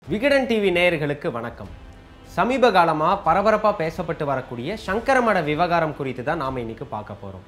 Vikatan TV நேயர்களுக்கு வணக்கம் சமீப காலமாக பரபரப்பாக பேசப்பட்டு வரக்கூடிய சங்கரமட விவகாரம் குறித்து தான் நாம் இன்னைக்கு பார்க்க போகிறோம்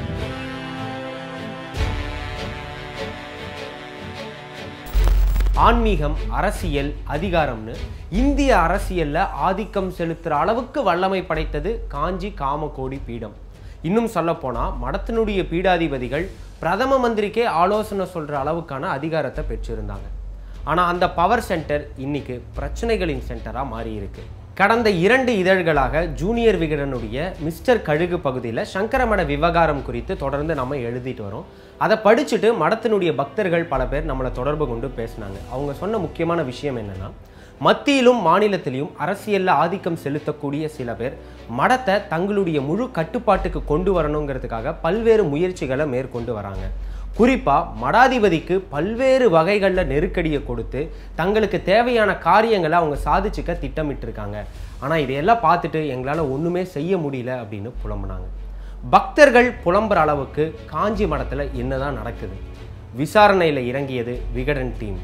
ஆன்மீகம் அரசியல் அதிகாரம்னு இந்திய அரசியல்ல ஆதிக்கம் செலுத்துற அளவுக்கு வல்லமை படைத்தது காஞ்சி காமகோடி பீடம் இன்னும் சொல்லப்போனா மடத்தினுடைய பீடாதிபதிகள் பிரதம மந்திரிக்கே ஆலோசனை சொல்ற அளவுக்கான அதிகாரத்தை பெற்றிருந்தாங்க ஆனா அந்த பவர் சென்டர் இன்னைக்கு பிரச்சனைகளின் சென்டரா மாறி இருக்கு கடந்த இரண்டு இதழ்களாக ஜூனியர் விகடனுடைய மிஸ்டர் கழுகு பகுதியில் சங்கரமட விவகாரம் குறித்து தொடர்ந்து நம்ம எழுதிட்டு வரோம் அதை படிச்சுட்டு மடத்தினுடைய பக்தர்கள் பல பேர் நம்மளை தொடர்பு கொண்டு பேசினாங்க அவங்க சொன்ன முக்கியமான விஷயம் என்னன்னா மத்தியிலும் மாநிலத்திலையும் அரசியல்ல ஆதிக்கம் செலுத்தக்கூடிய சில பேர் மடத்தை தங்களுடைய முழு கட்டுப்பாட்டுக்கு கொண்டு வரணுங்கிறதுக்காக பல்வேறு முயற்சிகளை மேற்கொண்டு வராங்க குறிப்பா மடாதிபதிக்கு பல்வேறு வகைகளில் நெருக்கடியை கொடுத்து தங்களுக்கு தேவையான காரியங்களை அவங்க சாதிச்சுக்க திட்டமிட்டிருக்காங்க ஆனால் இதையெல்லாம் பார்த்துட்டு எங்களால் ஒன்றுமே செய்ய முடியல அப்படின்னு புலம்புனாங்க பக்தர்கள் புலம்புற அளவுக்கு காஞ்சி மடத்தில் என்னதான் நடக்குது விசாரணையில் இறங்கியது விகடன் டீம்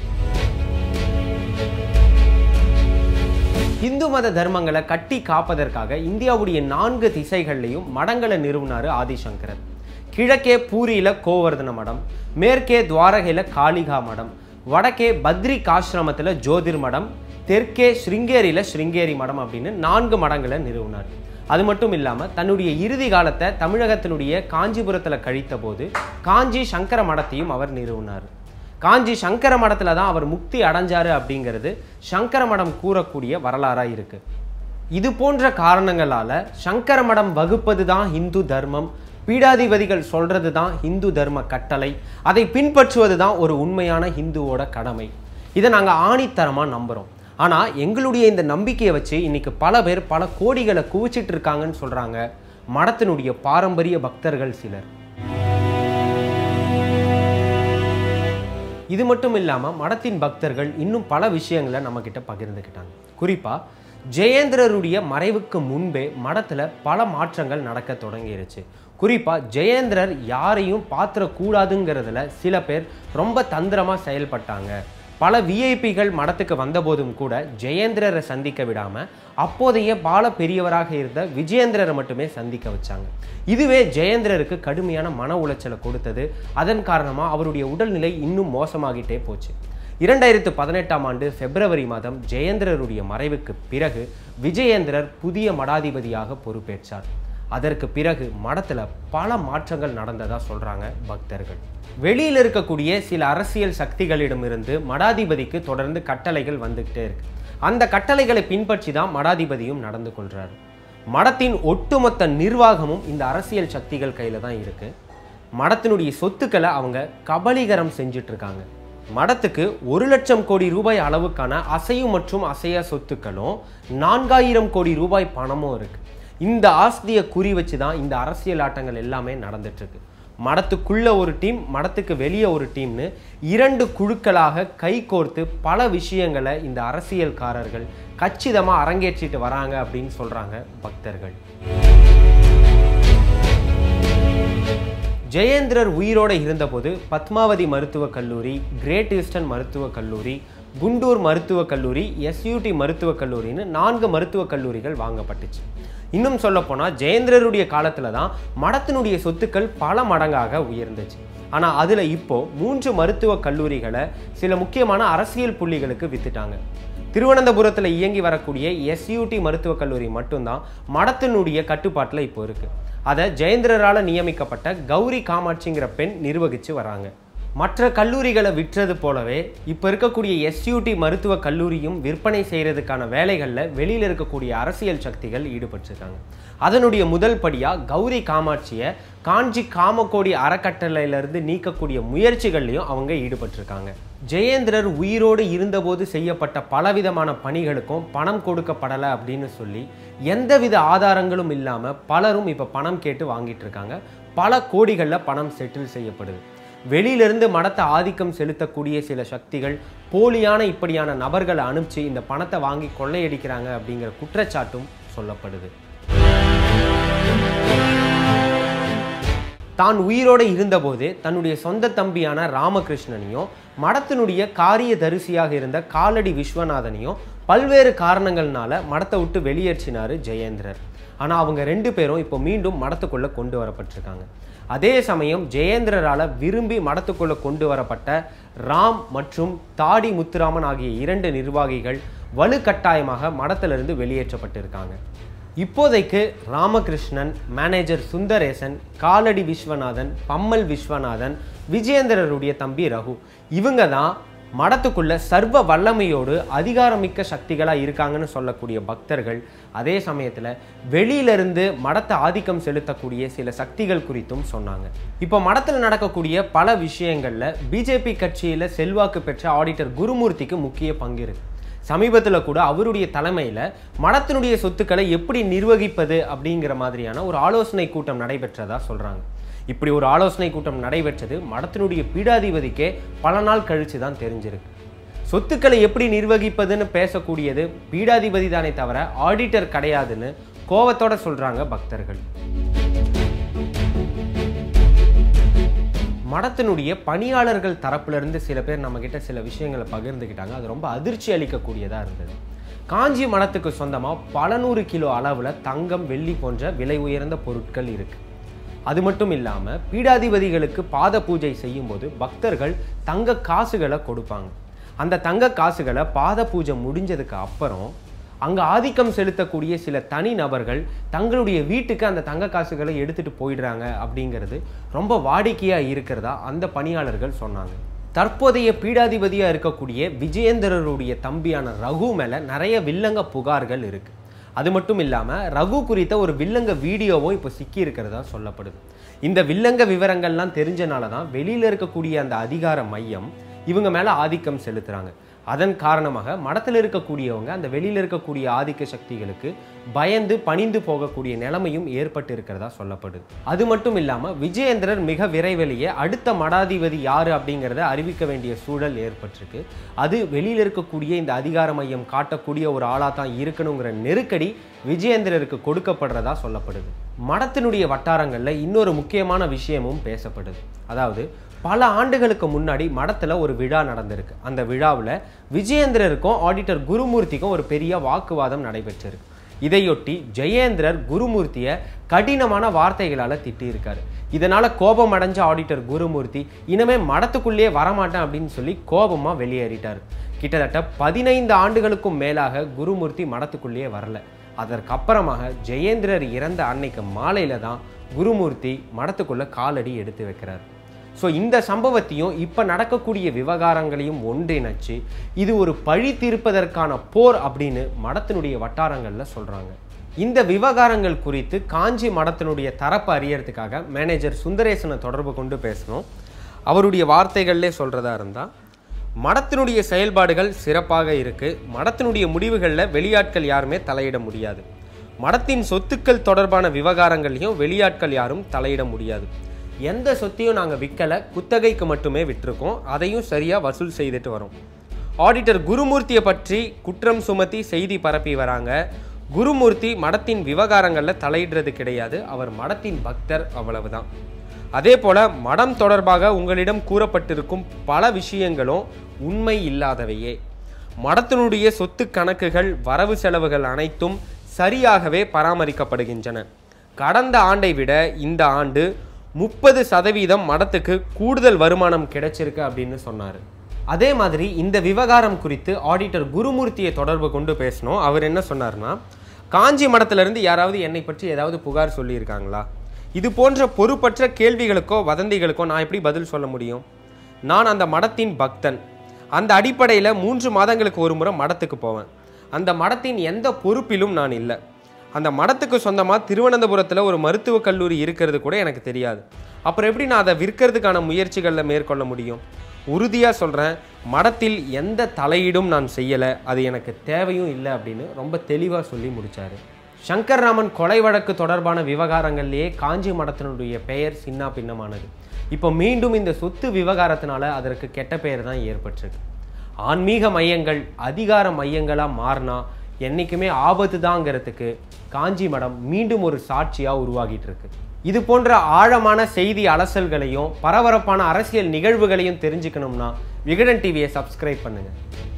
இந்து மத தர்மங்களை கட்டி காப்பதற்காக இந்தியாவுடைய நான்கு திசைகள்லையும் மடங்களை நிறுவினாரு ஆதிசங்கரர் கிழக்கே பூரியில கோவர்தன மடம் மேற்கே துவாரகையில காளிகா மடம் வடக்கே பத்ரி காசிரமத்தில் ஜோதிர் மடம் தெற்கே ஸ்ருங்கேரியில ஸ்ருங்கேரி மடம் அப்படின்னு நான்கு மடங்களை நிறுவினார் அது மட்டும் இல்லாமல் தன்னுடைய இறுதி காலத்தை தமிழகத்தினுடைய காஞ்சிபுரத்தில் கழித்த போது காஞ்சி சங்கர மடத்தையும் அவர் நிறுவினார் காஞ்சி சங்கர மடத்துல தான் அவர் முக்தி அடைஞ்சாரு அப்படிங்கிறது சங்கர மடம் கூறக்கூடிய வரலாறா இருக்கு இது போன்ற காரணங்களால சங்கர மடம் வகுப்பது தான் இந்து தர்மம் பீடாதிபதிகள் சொல்றது தான் இந்து தர்ம கட்டளை அதை பின்பற்றுவது தான் ஒரு உண்மையான இந்துவோட கடமை இதை நாங்கள் ஆணித்தரமாக நம்புகிறோம் ஆனால் எங்களுடைய இந்த நம்பிக்கையை வச்சு இன்னைக்கு பல பேர் பல கோடிகளை குவிச்சிட்டு இருக்காங்கன்னு சொல்கிறாங்க மடத்தினுடைய பாரம்பரிய பக்தர்கள் சிலர் இது மட்டும் இல்லாமல் மடத்தின் பக்தர்கள் இன்னும் பல விஷயங்களை நம்மக்கிட்ட பகிர்ந்துக்கிட்டாங்க குறிப்பாக ஜெயேந்திரருடைய மறைவுக்கு முன்பே மடத்தில் பல மாற்றங்கள் நடக்க தொடங்கிருச்சு குறிப்பாக ஜெயேந்திரர் யாரையும் பாத்திரக்கூடாதுங்கிறதுல சில பேர் ரொம்ப தந்திரமாக செயல்பட்டாங்க பல விஐபிகள் மடத்துக்கு வந்தபோதும் கூட ஜெயேந்திரரை சந்திக்க விடாமல் அப்போதைய பால பெரியவராக இருந்த விஜயேந்திரரை மட்டுமே சந்திக்க வச்சாங்க இதுவே ஜெயேந்திரருக்கு கடுமையான மன உளைச்சலை கொடுத்தது அதன் காரணமாக அவருடைய உடல்நிலை இன்னும் மோசமாகிட்டே போச்சு இரண்டாயிரத்து பதினெட்டாம் ஆண்டு பிப்ரவரி மாதம் ஜெயேந்திரருடைய மறைவுக்கு பிறகு விஜயேந்திரர் புதிய மடாதிபதியாக பொறுப்பேற்றார் அதற்கு பிறகு மடத்துல பல மாற்றங்கள் நடந்ததா சொல்றாங்க பக்தர்கள் வெளியில் இருக்கக்கூடிய சில அரசியல் சக்திகளிடமிருந்து மடாதிபதிக்கு தொடர்ந்து கட்டளைகள் வந்துகிட்டே இருக்கு அந்த கட்டளைகளை பின்பற்றி தான் மடாதிபதியும் நடந்து கொள்றாரு மடத்தின் ஒட்டுமொத்த நிர்வாகமும் இந்த அரசியல் சக்திகள் கையில தான் இருக்கு மடத்தினுடைய சொத்துக்களை அவங்க கபலீகரம் செஞ்சுட்டு இருக்காங்க மடத்துக்கு ஒரு லட்சம் கோடி ரூபாய் அளவுக்கான அசையும் மற்றும் அசையா சொத்துக்களும் நான்காயிரம் கோடி ரூபாய் பணமும் இருக்கு இந்த ஆஸ்தியை குறி வச்சு தான் இந்த அரசியல் ஆட்டங்கள் எல்லாமே நடந்துட்டு இருக்கு மடத்துக்குள்ள ஒரு டீம் மடத்துக்கு வெளியே ஒரு டீம்னு இரண்டு குழுக்களாக கைகோர்த்து பல விஷயங்களை இந்த அரசியல்காரர்கள் கச்சிதமாக அரங்கேற்றிட்டு வராங்க அப்படின்னு சொல்றாங்க பக்தர்கள் ஜெயேந்திரர் உயிரோடு இருந்தபோது பத்மாவதி மருத்துவக் கல்லூரி கிரேட் ஈஸ்டர்ன் மருத்துவக் கல்லூரி குண்டூர் மருத்துவக் கல்லூரி எஸ்யூடி மருத்துவக் கல்லூரின்னு நான்கு மருத்துவக் கல்லூரிகள் வாங்கப்பட்டுச்சு இன்னும் சொல்லப்போனால் ஜெயேந்திரருடைய காலத்தில் தான் மடத்தினுடைய சொத்துக்கள் பல மடங்காக உயர்ந்துச்சு ஆனால் அதில் இப்போ மூன்று மருத்துவக் கல்லூரிகளை சில முக்கியமான அரசியல் புள்ளிகளுக்கு வித்துட்டாங்க திருவனந்தபுரத்தில் இயங்கி வரக்கூடிய எஸ்யூடி மருத்துவக் கல்லூரி மட்டும்தான் மடத்தினுடைய கட்டுப்பாட்டில் இப்போ இருக்கு அதை ஜெயேந்திரரால் நியமிக்கப்பட்ட கௌரி காமாட்சிங்கிற பெண் நிர்வகித்து வராங்க மற்ற கல்லூரிகளை விற்றது போலவே இப்போ இருக்கக்கூடிய எஸ்யூடி மருத்துவ கல்லூரியும் விற்பனை செய்கிறதுக்கான வேலைகளில் வெளியில் இருக்கக்கூடிய அரசியல் சக்திகள் ஈடுபட்டிருக்காங்க அதனுடைய முதல் படியாக கௌரி காமாட்சியை காஞ்சி காமக்கோடி அறக்கட்டளையிலிருந்து நீக்கக்கூடிய முயற்சிகள்லையும் அவங்க ஈடுபட்டிருக்காங்க ஜெயேந்திரர் உயிரோடு இருந்தபோது செய்யப்பட்ட பலவிதமான பணிகளுக்கும் பணம் கொடுக்கப்படலை அப்படின்னு சொல்லி எந்தவித ஆதாரங்களும் இல்லாமல் பலரும் இப்போ பணம் கேட்டு வாங்கிட்டு இருக்காங்க பல கோடிகளில் பணம் செட்டில் செய்யப்படுது வெளியிலிருந்து மடத்தை ஆதிக்கம் செலுத்தக்கூடிய சில சக்திகள் போலியான இப்படியான நபர்களை அனுப்பிச்சு இந்த பணத்தை வாங்கி கொள்ளையடிக்கிறாங்க அப்படிங்கிற குற்றச்சாட்டும் சொல்லப்படுது தான் உயிரோடு இருந்தபோது தன்னுடைய சொந்த தம்பியான ராமகிருஷ்ணனையும் மடத்தினுடைய காரிய தரிசியாக இருந்த காலடி விஸ்வநாதனையும் பல்வேறு காரணங்கள்னால மடத்தை விட்டு வெளியேற்றினார் ஜெயேந்திரர் ஆனால் அவங்க ரெண்டு பேரும் இப்போ மீண்டும் மடத்துக்குள்ளே கொண்டு வரப்பட்டிருக்காங்க அதே சமயம் ஜெயேந்திரரால் விரும்பி மடத்துக்குள்ளே கொண்டு வரப்பட்ட ராம் மற்றும் தாடி முத்துராமன் ஆகிய இரண்டு நிர்வாகிகள் வலுக்கட்டாயமாக மடத்திலிருந்து வெளியேற்றப்பட்டிருக்காங்க இப்போதைக்கு ராமகிருஷ்ணன் மேனேஜர் சுந்தரேசன் காலடி விஸ்வநாதன் பம்மல் விஸ்வநாதன் விஜயேந்திரருடைய தம்பி ரகு இவங்க தான் மடத்துக்குள்ள சர்வ வல்லமையோடு அதிகாரமிக்க சக்திகளாக இருக்காங்கன்னு சொல்லக்கூடிய பக்தர்கள் அதே சமயத்தில் வெளியிலிருந்து மடத்தை ஆதிக்கம் செலுத்தக்கூடிய சில சக்திகள் குறித்தும் சொன்னாங்க இப்போ மடத்தில் நடக்கக்கூடிய பல விஷயங்களில் பிஜேபி கட்சியில் செல்வாக்கு பெற்ற ஆடிட்டர் குருமூர்த்திக்கு முக்கிய பங்கு இருக்கு சமீபத்தில் கூட அவருடைய தலைமையில் மடத்தினுடைய சொத்துக்களை எப்படி நிர்வகிப்பது அப்படிங்கிற மாதிரியான ஒரு ஆலோசனை கூட்டம் நடைபெற்றதா சொல்கிறாங்க இப்படி ஒரு ஆலோசனை கூட்டம் நடைபெற்றது மடத்தினுடைய பீடாதிபதிக்கே பல நாள் கழித்து தான் தெரிஞ்சிருக்கு சொத்துக்களை எப்படி நிர்வகிப்பதுன்னு பேசக்கூடியது பீடாதிபதி தானே தவிர ஆடிட்டர் கிடையாதுன்னு கோவத்தோட சொல்கிறாங்க பக்தர்கள் மடத்தினுடைய பணியாளர்கள் தரப்புலேருந்து சில பேர் நம்மக்கிட்ட சில விஷயங்களை பகிர்ந்துக்கிட்டாங்க அது ரொம்ப அதிர்ச்சி அளிக்கக்கூடியதாக இருந்தது காஞ்சி மடத்துக்கு சொந்தமாக பல நூறு கிலோ அளவில் தங்கம் வெள்ளி போன்ற விலை உயர்ந்த பொருட்கள் இருக்குது அது மட்டும் இல்லாமல் பீடாதிபதிகளுக்கு பாத பூஜை செய்யும்போது பக்தர்கள் தங்க காசுகளை கொடுப்பாங்க அந்த தங்க காசுகளை பாத பூஜை முடிஞ்சதுக்கு அப்புறம் அங்கே ஆதிக்கம் செலுத்தக்கூடிய சில தனி நபர்கள் தங்களுடைய வீட்டுக்கு அந்த தங்க காசுகளை எடுத்துட்டு போயிடுறாங்க அப்படிங்கிறது ரொம்ப வாடிக்கையாக இருக்கிறதா அந்த பணியாளர்கள் சொன்னாங்க தற்போதைய பீடாதிபதியாக இருக்கக்கூடிய விஜயேந்திரருடைய தம்பியான ரகு மேலே நிறைய வில்லங்க புகார்கள் இருக்கு அது மட்டும் இல்லாமல் ரகு குறித்த ஒரு வில்லங்க வீடியோவும் இப்போ சிக்கி இருக்கிறதா சொல்லப்படுது இந்த வில்லங்க விவரங்கள்லாம் தெரிஞ்சனால தான் வெளியில் இருக்கக்கூடிய அந்த அதிகார மையம் இவங்க மேலே ஆதிக்கம் செலுத்துகிறாங்க அதன் காரணமாக மடத்தில் இருக்கக்கூடியவங்க அந்த வெளியில் இருக்கக்கூடிய ஆதிக்க சக்திகளுக்கு பயந்து பணிந்து போகக்கூடிய நிலைமையும் ஏற்பட்டு இருக்கிறதா சொல்லப்படுது அது மட்டும் இல்லாமல் விஜயேந்திரர் மிக விரைவிலேயே அடுத்த மடாதிபதி யாரு அப்படிங்கிறத அறிவிக்க வேண்டிய சூழல் ஏற்பட்டிருக்கு அது வெளியில் இருக்கக்கூடிய இந்த அதிகார மையம் காட்டக்கூடிய ஒரு ஆளாக தான் இருக்கணுங்கிற நெருக்கடி விஜயேந்திரருக்கு கொடுக்கப்படுறதா சொல்லப்படுது மடத்தினுடைய வட்டாரங்களில் இன்னொரு முக்கியமான விஷயமும் பேசப்படுது அதாவது பல ஆண்டுகளுக்கு முன்னாடி மடத்தில் ஒரு விழா நடந்திருக்கு அந்த விழாவில் விஜயேந்திரருக்கும் ஆடிட்டர் குருமூர்த்திக்கும் ஒரு பெரிய வாக்குவாதம் நடைபெற்றிருக்கு இதையொட்டி ஜெயேந்திரர் குருமூர்த்தியை கடினமான வார்த்தைகளால் திட்டியிருக்காரு இதனால் கோபம் அடைஞ்ச ஆடிட்டர் குருமூர்த்தி இனிமே மடத்துக்குள்ளேயே வரமாட்டேன் அப்படின்னு சொல்லி கோபமாக வெளியேறிட்டார் கிட்டத்தட்ட பதினைந்து ஆண்டுகளுக்கும் மேலாக குருமூர்த்தி மடத்துக்குள்ளேயே வரல அதற்கப்புறமாக ஜெயேந்திரர் இறந்த அன்னைக்கு மாலையில் தான் குருமூர்த்தி மடத்துக்குள்ளே காலடி எடுத்து வைக்கிறார் ஸோ இந்த சம்பவத்தையும் இப்போ நடக்கக்கூடிய விவகாரங்களையும் ஒன்றிணைச்சு இது ஒரு பழி தீர்ப்பதற்கான போர் அப்படின்னு மடத்தினுடைய வட்டாரங்களில் சொல்கிறாங்க இந்த விவகாரங்கள் குறித்து காஞ்சி மடத்தினுடைய தரப்பு அறியறதுக்காக மேனேஜர் சுந்தரேசனை தொடர்பு கொண்டு பேசணும் அவருடைய வார்த்தைகள்லே சொல்கிறதா இருந்தால் மடத்தினுடைய செயல்பாடுகள் சிறப்பாக இருக்குது மடத்தினுடைய முடிவுகளில் வெளியாட்கள் யாருமே தலையிட முடியாது மடத்தின் சொத்துக்கள் தொடர்பான விவகாரங்களையும் வெளியாட்கள் யாரும் தலையிட முடியாது எந்த சொத்தையும் நாங்கள் விற்கலை குத்தகைக்கு மட்டுமே விட்டிருக்கோம் அதையும் சரியாக வசூல் செய்துட்டு வரோம் ஆடிட்டர் குருமூர்த்தியை பற்றி குற்றம் சுமத்தி செய்தி பரப்பி வராங்க குருமூர்த்தி மடத்தின் விவகாரங்களில் தலையிடுறது கிடையாது அவர் மடத்தின் பக்தர் அவ்வளவுதான் அதே போல மடம் தொடர்பாக உங்களிடம் கூறப்பட்டிருக்கும் பல விஷயங்களும் உண்மை இல்லாதவையே மடத்தினுடைய சொத்து கணக்குகள் வரவு செலவுகள் அனைத்தும் சரியாகவே பராமரிக்கப்படுகின்றன கடந்த ஆண்டை விட இந்த ஆண்டு முப்பது சதவீதம் மடத்துக்கு கூடுதல் வருமானம் கிடைச்சிருக்கு அப்படின்னு சொன்னார் அதே மாதிரி இந்த விவகாரம் குறித்து ஆடிட்டர் குருமூர்த்தியை தொடர்பு கொண்டு பேசணும் அவர் என்ன சொன்னார்னா காஞ்சி மடத்திலிருந்து யாராவது என்னை பற்றி ஏதாவது புகார் சொல்லியிருக்காங்களா இது போன்ற பொறுப்பற்ற கேள்விகளுக்கோ வதந்திகளுக்கோ நான் எப்படி பதில் சொல்ல முடியும் நான் அந்த மடத்தின் பக்தன் அந்த அடிப்படையில் மூன்று மாதங்களுக்கு ஒரு முறை மடத்துக்கு போவேன் அந்த மடத்தின் எந்த பொறுப்பிலும் நான் இல்லை அந்த மடத்துக்கு சொந்தமாக திருவனந்தபுரத்தில் ஒரு மருத்துவக் கல்லூரி இருக்கிறது கூட எனக்கு தெரியாது அப்புறம் எப்படி நான் அதை விற்கிறதுக்கான முயற்சிகளில் மேற்கொள்ள முடியும் உறுதியாக சொல்கிறேன் மடத்தில் எந்த தலையீடும் நான் செய்யலை அது எனக்கு தேவையும் இல்லை அப்படின்னு ரொம்ப தெளிவாக சொல்லி முடித்தார் சங்கர்ராமன் கொலை வழக்கு தொடர்பான விவகாரங்கள்லேயே காஞ்சி மடத்தினுடைய பெயர் சின்ன பின்னமானது இப்போ மீண்டும் இந்த சொத்து விவகாரத்தினால அதற்கு கெட்ட பெயர் தான் ஏற்பட்டிருக்கு ஆன்மீக மையங்கள் அதிகார மையங்களாக மாறினா என்றைக்குமே ஆபத்து தாங்கிறதுக்கு காஞ்சி மடம் மீண்டும் ஒரு சாட்சியாக உருவாகிட்டு இருக்கு இது போன்ற ஆழமான செய்தி அலசல்களையும் பரபரப்பான அரசியல் நிகழ்வுகளையும் தெரிஞ்சுக்கணும்னா விகடன் டிவியை சப்ஸ்கிரைப் பண்ணுங்கள்